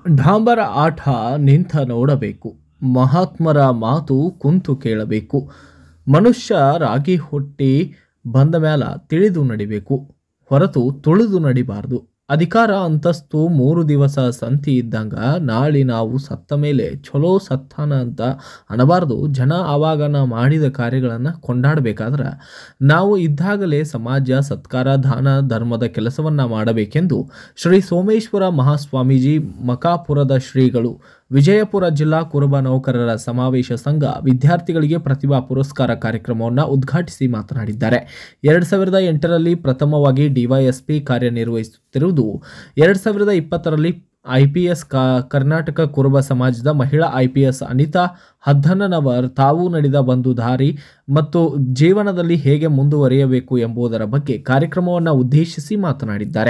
ಡಾಂಬರ ಆಟ ನಿಂತ ನೋಡಬೇಕು ಮಹಾತ್ಮರ ಮಾತು ಕುಂತು ಕೇಳಬೇಕು ಮನುಷ್ಯ ರಾಗಿ ಹೊಟ್ಟಿ ಬಂದ ಮ್ಯಾಲ ತಿಳಿದು ನಡಿಬೇಕು ಹೊರತು ತುಳಿದು ನಡಿಬಾರ್ದು ಅಧಿಕಾರ ಅಂತಸ್ತು ಮೂರು ದಿವಸ ಸಂತಿ ಇದ್ದಂಗ ನಾಳೆ ನಾವು ಸತ್ತ ಮೇಲೆ ಚಲೋ ಸತ್ತಾನ ಅಂತ ಅನ್ನಬಾರ್ದು ಜನ ಆವಾಗ ನಾ ಮಾಡಿದ ಕಾರ್ಯಗಳನ್ನು ಕೊಂಡಾಡಬೇಕಾದ್ರೆ ನಾವು ಇದ್ದಾಗಲೇ ಸಮಾಜ ಸತ್ಕಾರ ದಾನ ಧರ್ಮದ ಕೆಲಸವನ್ನ ಮಾಡಬೇಕೆಂದು ಶ್ರೀ ಸೋಮೇಶ್ವರ ಮಹಾಸ್ವಾಮೀಜಿ ಮಕಾಪುರದ ಶ್ರೀಗಳು ವಿಜಯಪುರ ಜಿಲ್ಲಾ ಕುರುಬ ನೌಕರರ ಸಮಾವೇಶ ಸಂಘ ವಿದ್ಯಾರ್ಥಿಗಳಿಗೆ ಪ್ರತಿಭಾ ಪುರಸ್ಕಾರ ಕಾರ್ಯಕ್ರಮವನ್ನು ಉದ್ಘಾಟಿಸಿ ಮಾತನಾಡಿದ್ದಾರೆ ಎರಡು ಸಾವಿರದ ಎಂಟರಲ್ಲಿ ಪ್ರಥಮವಾಗಿ ಡಿವೈಎಸ್ಪಿ ಕಾರ್ಯನಿರ್ವಹಿಸುತ್ತಿರುವುದು ಎರಡು ಸಾವಿರದ ಇಪ್ಪತ್ತರಲ್ಲಿ I P S Karnataka Kuruba ಸಮಾಜದ ಮಹಿಳಾ I P S Anita Haddannanavar ತಾವು ನಡೆದ ಒಂದು ದಾರಿ ಮತ್ತು ಜೀವನದಲ್ಲಿ ಹೇಗೆ ಮುಂದುವರಿಯಬೇಕು ಎಂಬುದರ ಬಗ್ಗೆ ಕಾರ್ಯಕ್ರಮವನ್ನು ಉದ್ದೇಶಿಸಿ ಮಾತನಾಡಿದ್ದಾರೆ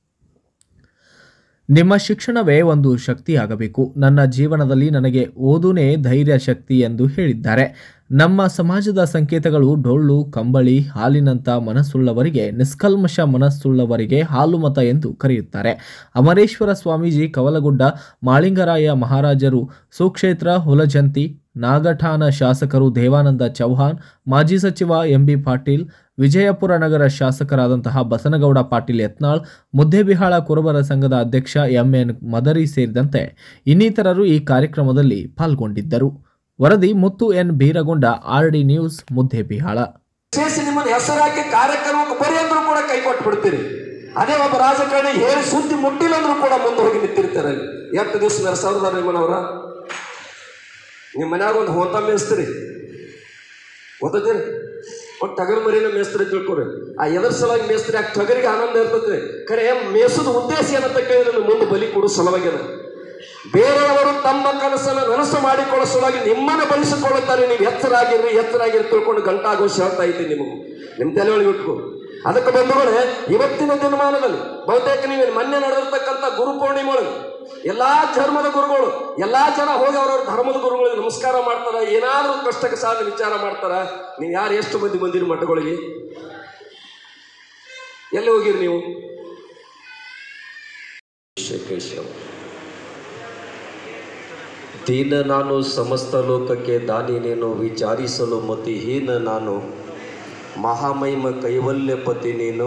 ನಿಮ್ಮ ಶಿಕ್ಷಣವೇ ಒಂದು ಶಕ್ತಿಯಾಗಬೇಕು ನನ್ನ ಜೀವನದಲ್ಲಿ ನನಗೆ ಓದುನೇ ಧೈರ್ಯ ಶಕ್ತಿ ಎಂದು ಹೇಳಿದ್ದಾರೆ ನಮ್ಮ ಸಮಾಜದ ಸಂಕೇತಗಳು ಡೊಳ್ಳು ಕಂಬಳಿ ಹಾಲಿನಂಥ ಮನಸ್ಸುಳ್ಳವರಿಗೆ ನಿಷ್ಕಲ್ಮಶ ಮನಸ್ಸುಳ್ಳವರಿಗೆ ಹಾಲು ಮತ ಎಂದು ಕರೆಯುತ್ತಾರೆ ಅಮರೇಶ್ವರ ಸ್ವಾಮೀಜಿ ಕವಲಗುಡ್ಡ ಮಾಳಿಂಗರಾಯ ಮಹಾರಾಜರು ಸುಕ್ಷೇತ್ರ ಹುಲಜಂತಿ ನಾಗಠಾಣ ಶಾಸಕರು ದೇವಾನಂದ ಚೌಹಾಣ್ ಮಾಜಿ ಸಚಿವ ಎಂಬಿ ಪಾಟೀಲ್ ವಿಜಯಪುರ ನಗರ ಶಾಸಕರಾದಂತಹ ಬಸನಗೌಡ ಪಾಟೀಲ್ ಯತ್ನಾಳ್ ಮುದ್ದೇಬಿಹಾಳ ಕುರುಬರ ಸಂಘದ ಅಧ್ಯಕ್ಷ ಎಂಎನ್ ಮದರಿ ಸೇರಿದಂತೆ ಇನ್ನಿತರರು ಈ ಕಾರ್ಯಕ್ರಮದಲ್ಲಿ ಪಾಲ್ಗೊಂಡಿದ್ದರು ವರದಿ Muttu N Biragonda R D news Muddebihal ವಿಶೇಷ ನಿಮ್ಮನ್ನ ಹೆಸರಾಕಿ ಕಾರ್ಯಕ್ರಮಕ್ಕೆ ಬರಿ ಅಂದ್ರೂ ಕೂಡ ಕೈ ಕೊಟ್ಟು ಬಿಡ್ತೀರಿ ಅದೇ ಒಬ್ಬ ರಾಜಕಾರಣಿ ಹೇಳಿ ಸುದ್ದಿ ಮುಟ್ಟಿಲ್ಲ ಅಂದ್ರೂ ಕೂಡ ಮುಂದೆ ಹೋಗಿ ನಿಂತಿರ್ತಾರೆ ಅಲ್ಲಿ ಎಷ್ಟು ದಿವಸ ಮೆರೆಸವ್ರದಾರ ನಿಮ್ಮನವ್ರ ನಿಮ್ಮ ಮನ್ಯಾಗ ಒಂದು ಹೋತ ಮೇಯಿಸ್ತೀರಿ ಗೊತ್ತೈತಿ ಒಂದು ಟಗರ್ ಮರಿನ ಮೇಸ್ತ್ರಿ ತಿಳ್ಕೊರಿ ಆ ಎದರ ಸಲುವಾಗಿ ಮೇಸ್ತ್ರಿ ಆ ಟಗರಿಗೆ ಆನಂದ ಇರ್ತೈತಿ ಖರೆ ಮೇಸದ ಉದ್ದೇಶ ಏನಂತ ಕೇಳಿದ್ರೆ ಮುಂದೆ ಬಲಿ ಕೊಡೋ ಸಲುವಾಗ್ಯದ ಬೇರೆಯವರು ತಮ್ಮ ಕನಸನ್ನು ನನಸು ಮಾಡಿಕೊಳ್ಳೋ ಸಲುವಾಗಿ ನಿಮ್ಮನ್ನು ಬಲಿಸಿಕೊಳ್ಳುತ್ತಾರೆ ನೀವು ಎಚ್ಚರಾಗಿರ್ರಿ ಎಚ್ಚರಾಗಿರಿ ತಿಳ್ಕೊಂಡು ಗಂಟಾಘೋಷ ಹೇಳ್ತಾ ಇದ್ದೀನಿ ನಿಮಗೆ ನಿಮ್ಮ ತಲೆ ಒಳಗೆ ಇಟ್ಕೊ ಅದಕ್ಕೆ ಬಂಧುಗಳೇ ಇವತ್ತಿನ ದಿನಮಾನದಲ್ಲಿ ಬಹುತೇಕ ನೀವು ಮೊನ್ನೆ ನಡೆದಿರ್ತಕ್ಕಂಥ ಗುರು ಪೂರ್ಣಿಮೆ ಒಳಗೆ ಎಲ್ಲಾ ಧರ್ಮದ ಗುರುಗಳು ಎಲ್ಲಾ ಜನ ಹೋಗಿ ಅವ್ರವ್ರ ಧರ್ಮದ ಗುರುಗಳಿಗೆ ನಮಸ್ಕಾರ ಮಾಡ್ತಾರ ಏನಾದರೂ ಕಷ್ಟಕ್ಕೆ ಸಾಲ ವಿಚಾರ ಮಾಡ್ತಾರ ನೀವು ಯಾರು ಎಷ್ಟು ಮಂದಿ ಬಂದಿರಿ ಮಠಗಳಿಗೆ ಎಲ್ಲಿ ಹೋಗಿರಿ ನೀವು ಕೇಶವ ದೀನ ನಾನು ಸಮಸ್ತ ಲೋಕಕ್ಕೆ ದಾನಿ ನೀನು ವಿಚಾರಿಸಲು ಮತಿಹೀನ ನಾನು ಮಹಾಮಹಿಮ ಕೈವಲ್ಯಪತಿ ನೀನು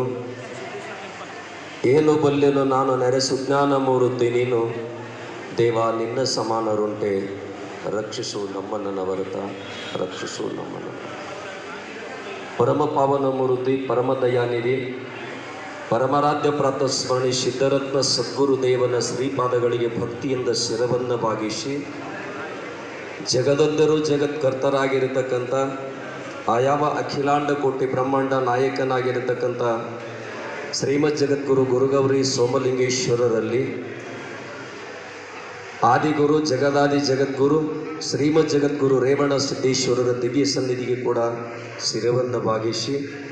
ಏನು ಬಲ್ಲೆನು ನಾನು ನೆರೆಸು ಜ್ಞಾನ ಮೂರುತಿ ನೀನು ದೇವ ನಿನ್ನ ಸಮಾನರುಂಟೆ ರಕ್ಷಿಸು ನಮ್ಮನ್ನು ನವರತ ರಕ್ಷಿಸು ನಮ್ಮನ್ನು ಪರಮ ಪಾವನ ಮೂರುತಿ ಪರಮ ದಯಾನಿಧಿ ಪರಮಾರಾಧ್ಯ ಪ್ರಾತ ಸ್ಮರಣಿ ಸಿದ್ಧರತ್ನ ಸದ್ಗುರು ದೇವನ ಶ್ರೀಪಾದಗಳಿಗೆ ಭಕ್ತಿಯಿಂದ ಶಿರವನ್ನು ಭಾಗಿಸಿ ಜಗದೊಂದರು ಜಗತ್ಕರ್ತರಾಗಿರತಕ್ಕಂಥ ಆಯಾವ ಅಖಿಲಾಂಡ ಕೋಟಿ ಬ್ರಹ್ಮಾಂಡ ನಾಯಕನಾಗಿರತಕ್ಕಂಥ ಶ್ರೀಮದ್ ಜಗದ್ಗುರು ಗುರುಗೌರಿ ಸೋಮಲಿಂಗೇಶ್ವರರಲ್ಲಿ ಆದಿಗುರು ಜಗದಾದಿ ಜಗದ್ಗುರು ಶ್ರೀಮದ್ ಜಗದ್ಗುರು ರೇವಣ ಸಿದ್ದೇಶ್ವರರ ದಿವ್ಯ ಸನ್ನಿಧಿಗೆ ಕೂಡ ಶಿರವನ್ನು ಭಾಗಿಸಿ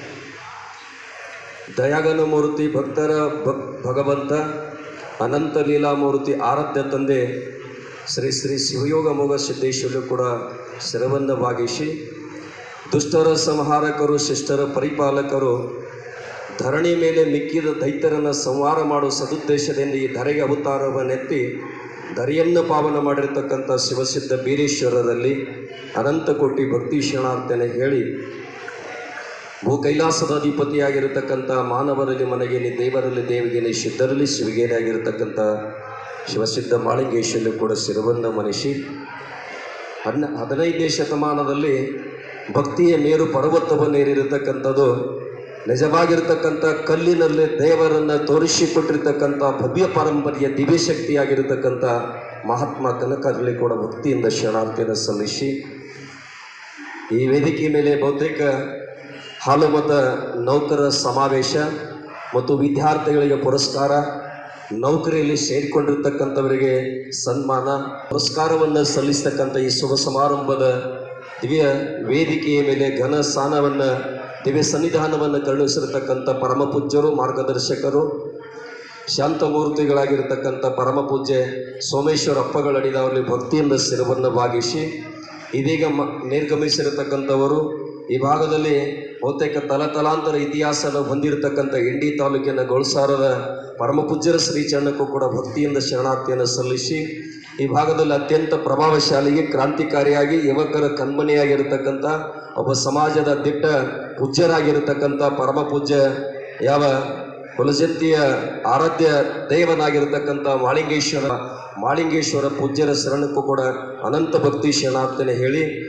ದಯಾಗನ ಮೂರ್ತಿ ಭಕ್ತರ ಭಕ್ ಭಗವಂತ ಅನಂತ ಲೀಲಾಮೂರ್ತಿ ಆರಾಧ್ಯ ತಂದೆ ಶ್ರೀ ಶ್ರೀ ಶಿವಯೋಗ ಮೊಗ ಸಿದ್ದೇಶ್ವರು ಕೂಡ ಶಿರವನ್ನು ಭಾಗಿಸಿ ದುಷ್ಟರ ಸಂಹಾರಕರು ಶಿಷ್ಟರ ಪರಿಪಾಲಕರು ಧರಣಿ ಮೇಲೆ ಮಿಕ್ಕಿದ ದೈತ್ಯರನ್ನು ಸಂಹಾರ ಮಾಡುವ ಸದುದ್ದೇಶದಿಂದ ಈ ಧರೆಗೆ ಅವತಾರವನ್ನೆತ್ತಿ ಧರೆಯನ್ನು ಪಾವನ ಮಾಡಿರ್ತಕ್ಕಂಥ ಶಿವಸಿದ್ಧ ಬೀರೇಶ್ವರರಲ್ಲಿ ಅನಂತ ಕೋಟಿ ಭಕ್ತಿ ಶರಣಾರ್ಥನೆ ಹೇಳಿ ಭೂ ಕೈಲಾಸದ ಅಧಿಪತಿಯಾಗಿರತಕ್ಕಂಥ ಮಾನವರಲ್ಲಿ ಮನೆಗೇನಿ ದೇವರಲ್ಲಿ ದೇವಿಗೇನಿ ಸಿದ್ಧರಲ್ಲಿ ಶಿವಗೇನೆ ಆಗಿರತಕ್ಕಂಥ ಶಿವಸಿದ್ಧ ಮಾಳಿಂಗೇಶ್ವರಲ್ಲಿ ಕೂಡ ಶಿರವನ್ನು ಮನಿಸಿ ಹನ್ನ ಹದಿನೈದನೇ ಶತಮಾನದಲ್ಲಿ ಭಕ್ತಿಯ ಮೇರು ಪರ್ವತವನ್ನೇರಿರತಕ್ಕಂಥದ್ದು ನಿಜವಾಗಿರ್ತಕ್ಕಂಥ ಕಲ್ಲಿನಲ್ಲಿ ದೇವರನ್ನು ತೋರಿಸಿಕೊಟ್ಟಿರ್ತಕ್ಕಂಥ ಭವ್ಯ ಪಾರಂಪರ್ಯ ದಿವ್ಯ ಶಕ್ತಿಯಾಗಿರತಕ್ಕಂಥ ಮಹಾತ್ಮ ಕನಕರಲ್ಲಿ ಕೂಡ ಭಕ್ತಿಯಿಂದ ಶರಣಾರ್ಥಿಯನ್ನು ಸಲ್ಲಿಸಿ ಈ ವೇದಿಕೆ ಮೇಲೆ ಬಹುತೇಕ ಹಾಲು ಮತ ನೌಕರರ ಸಮಾವೇಶ ಮತ್ತು ವಿದ್ಯಾರ್ಥಿಗಳಿಗೆ ಪುರಸ್ಕಾರ ನೌಕರಿಯಲ್ಲಿ ಸೇರಿಕೊಂಡಿರ್ತಕ್ಕಂಥವರಿಗೆ ಸನ್ಮಾನ ಪುರಸ್ಕಾರವನ್ನು ಸಲ್ಲಿಸ್ತಕ್ಕಂಥ ಈ ಶುಭ ಸಮಾರಂಭದ ದಿವ್ಯ ವೇದಿಕೆಯ ಮೇಲೆ ಘನ ಸ್ಥಾನವನ್ನು ದಿವ್ಯ ಸನ್ನಿಧಾನವನ್ನು ಕರುಣಿಸಿರತಕ್ಕಂಥ ಪರಮ ಪೂಜ್ಯರು ಮಾರ್ಗದರ್ಶಕರು ಶಾಂತಮೂರ್ತಿಗಳಾಗಿರ್ತಕ್ಕಂಥ ಪರಮ ಪೂಜ್ಯ ಸೋಮೇಶ್ವರ ಅಪ್ಪಗಳಡಿದವರಲ್ಲಿ ಭಕ್ತಿಯಿಂದ ಶಿರವನ್ನು ಭಾಗಿಸಿ ಇದೀಗ ಮ ನಿರ್ಗಮಿಸಿರತಕ್ಕಂಥವರು ಈ ಭಾಗದಲ್ಲಿ ಬಹುತೇಕ ತಲತಲಾಂತರ ಇತಿಹಾಸನ ಹೊಂದಿರತಕ್ಕಂಥ ಇಂಡಿ ತಾಲೂಕಿನ ಗೋಳ್ಸಾರದ ಪರಮಪೂಜ್ಯರ ಶ್ರೀ ಚರಣಕ್ಕೂ ಕೂಡ ಭಕ್ತಿಯಿಂದ ಶರಣಾರ್ಥಿಯನ್ನು ಸಲ್ಲಿಸಿ ಈ ಭಾಗದಲ್ಲಿ ಅತ್ಯಂತ ಪ್ರಭಾವಶಾಲಿಗೆ ಕ್ರಾಂತಿಕಾರಿಯಾಗಿ ಯುವಕರ ಕಣ್ಮನೆಯಾಗಿರತಕ್ಕಂಥ ಒಬ್ಬ ಸಮಾಜದ ದಿಟ್ಟ ಪೂಜ್ಯರಾಗಿರತಕ್ಕಂಥ ಪರಮ ಪೂಜ್ಯ ಯಾವ ಕುಲಜಂತಿಯ ಆರಾಧ್ಯ ದೇವನಾಗಿರತಕ್ಕಂಥ ಮಾಳಿಂಗೇಶ್ವರ ಮಾಳಿಂಗೇಶ್ವರ ಪೂಜ್ಯರ ಶರಣಕ್ಕೂ ಕೂಡ ಅನಂತ ಭಕ್ತಿ ಶರಣಾರ್ಥನೆ ಹೇಳಿ